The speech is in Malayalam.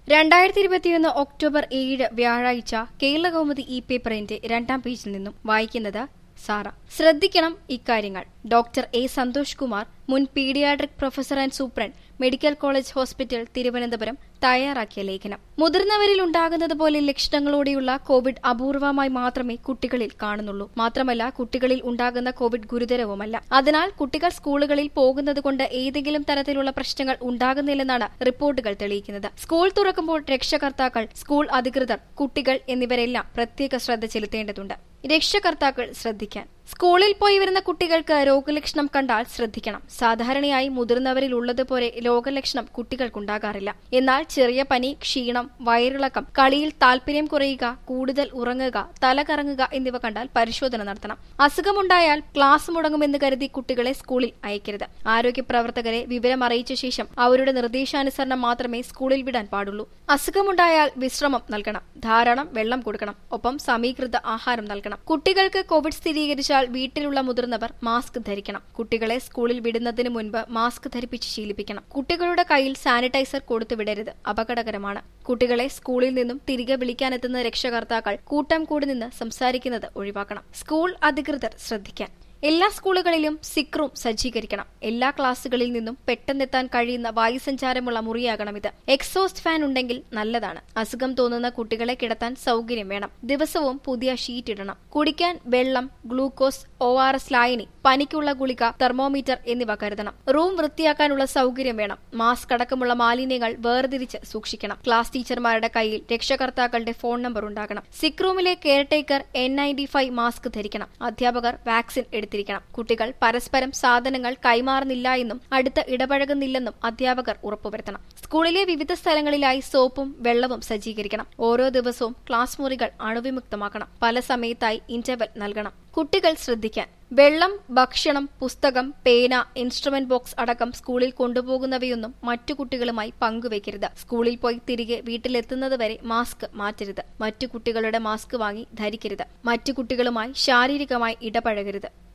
രണ്ടായിരത്തി ഇരുപത്തിയൊന്ന് ഒക്ടോബർ ഏഴ് വ്യാഴാഴ്ച കേരള കൗമുദി ഇ പേപ്പറിന്റെ രണ്ടാം പേജിൽ നിന്നും വായിക്കുന്നത് സാറ ശ്രദ്ധിക്കണം ഇക്കാര്യങ്ങൾ ഡോക്ടർ എ സന്തോഷ് കുമാർ മുൻ paediatric professor and superintendent medical college hospital Thiruvananthapuram തയ്യാറാക്കിയ ലേഖനം മുതിർന്നവരിൽ ഉണ്ടാകുന്നത് പോലെ ലക്ഷണങ്ങളോടെയുള്ള കോവിഡ് അപൂർവമായി മാത്രമേ കുട്ടികളിൽ കാണുന്നുള്ളൂ മാത്രമല്ല കുട്ടികളിൽ ഉണ്ടാകുന്ന കോവിഡ് ഗുരുതരവുമല്ല അതിനാൽ കുട്ടികൾ സ്കൂളുകളിൽ പോകുന്നത് കൊണ്ട് ഏതെങ്കിലും തരത്തിലുള്ള പ്രശ്നങ്ങൾ ഉണ്ടാകുന്നില്ലെന്നാണ് റിപ്പോർട്ടുകൾ തെളിയിക്കുന്നത് സ്കൂൾ തുറക്കുമ്പോൾ രക്ഷകർത്താക്കൾ സ്കൂൾ അധികൃതർ കുട്ടികൾ എന്നിവരെല്ലാം പ്രത്യേക ശ്രദ്ധ ചെലുത്തേണ്ടതുണ്ട് രക്ഷകർത്താക്കൾ ശ്രദ്ധിക്കാൻ സ്കൂളിൽ പോയി വരുന്ന കുട്ടികൾക്ക് രോഗലക്ഷണം കണ്ടാൽ ശ്രദ്ധിക്കണം സാധാരണയായി മുതിർന്നവരിൽ ഉള്ളതുപോലെ രോഗലക്ഷണം കുട്ടികൾക്കുണ്ടാകാറില്ല എന്നാൽ ചെറിയ പനി ക്ഷീണം വയറിളക്കം കളിയിൽ താല്പര്യം കുറയുക കൂടുതൽ ഉറങ്ങുക തല കറങ്ങുക എന്നിവ കണ്ടാൽ പരിശോധന നടത്തണം അസുഖമുണ്ടായാൽ ക്ലാസ് മുടങ്ങുമെന്ന് കരുതി കുട്ടികളെ സ്കൂളിൽ അയക്കരുത് ആരോഗ്യ പ്രവർത്തകരെ വിവരം അറിയിച്ച ശേഷം അവരുടെ നിർദ്ദേശാനുസരണം മാത്രമേ സ്കൂളിൽ വിടാൻ പാടുള്ളൂ അസുഖമുണ്ടായാൽ വിശ്രമം നൽകണം ധാരാളം വെള്ളം കൊടുക്കണം ഒപ്പം സമീകൃത ആഹാരം നൽകണം കുട്ടികൾക്ക് കോവിഡ് സ്ഥിരീകരിച്ചാൽ വീട്ടിലുള്ള മുതിർന്നവർ മാസ്ക് ധരിക്കണം കുട്ടികളെ സ്കൂളിൽ വിടുന്നതിന് മുൻപ് മാസ്ക് ധരിപ്പിച്ച് ശീലിപ്പിക്കണം കുട്ടികളുടെ കയ്യിൽ സാനിറ്റൈസർ കൊടുത്തു വിടരുത് അപകടകരമാണ് കുട്ടികളെ സ്കൂളിൽ നിന്നും തിരികെ വിളിക്കാനെത്തുന്ന രക്ഷകർത്താക്കൾ കൂട്ടം കൂടി നിന്ന് സംസാരിക്കുന്നത് ഒഴിവാക്കണം സ്കൂൾ അധികൃതർ ശ്രദ്ധിക്കാൻ എല്ലാ സ്കൂളുകളിലും സിക് റൂം സജ്ജീകരിക്കണം എല്ലാ ക്ലാസുകളിൽ നിന്നും പെട്ടെന്നെത്താൻ കഴിയുന്ന വായുസഞ്ചാരമുള്ള മുറിയാകണം ഇത് എക്സോസ്റ്റ് ഫാൻ ഉണ്ടെങ്കിൽ നല്ലതാണ് അസുഖം തോന്നുന്ന കുട്ടികളെ കിടത്താൻ സൗകര്യം വേണം ദിവസവും പുതിയ ഷീറ്റ് ഇടണം കുടിക്കാൻ വെള്ളം ഗ്ലൂക്കോസ് ഒ ആർ എസ് ലായനി പനിക്കുള്ള ഗുളിക തെർമോമീറ്റർ എന്നിവ കരുതണം റൂം വൃത്തിയാക്കാനുള്ള സൗകര്യം വേണം മാസ്ക് അടക്കമുള്ള മാലിന്യങ്ങൾ വേർതിരിച്ച് സൂക്ഷിക്കണം ക്ലാസ് ടീച്ചർമാരുടെ കയ്യിൽ രക്ഷകർത്താക്കളുടെ ഫോൺ നമ്പർ ഉണ്ടാകണം സിക് റൂമിലെ caretaker N ninety five mask ധരിക്കണം അധ്യാപകർ വാക്സിൻ എടുത്തിരിക്കണം കുട്ടികൾ പരസ്പരം സാധനങ്ങൾ കൈമാറുന്നില്ല എന്നും അടുത്ത് ഇടപഴകുന്നില്ലെന്നും അധ്യാപകർ ഉറപ്പുവരുത്തണം സ്കൂളിലെ വിവിധ സ്ഥലങ്ങളിലായി സോപ്പും വെള്ളവും സജ്ജീകരിക്കണം ഓരോ ദിവസവും ക്ലാസ് മുറികൾ അണുവിമുക്തമാക്കണം പല സമയത്തായി ഇന്റർവെൽ നൽകണം കുട്ടികൾ ശ്രദ്ധിക്കാൻ വെള്ളം ഭക്ഷണം പുസ്തകം പേന ഇൻസ്ട്രുമെന്റ് ബോക്സ് അടക്കം സ്കൂളിൽ കൊണ്ടുപോകുന്നവയൊന്നും മറ്റു കുട്ടികളുമായി പങ്കുവയ്ക്കരുത് സ്കൂളിൽ പോയി തിരികെ വീട്ടിലെത്തുന്നതുവരെ മാസ്ക് മാറ്റരുത് മറ്റു കുട്ടികളുടെ മാസ്ക് വാങ്ങി ധരിക്കരുത് മറ്റു കുട്ടികളുമായി ശാരീരികമായി ഇടപഴകരുത്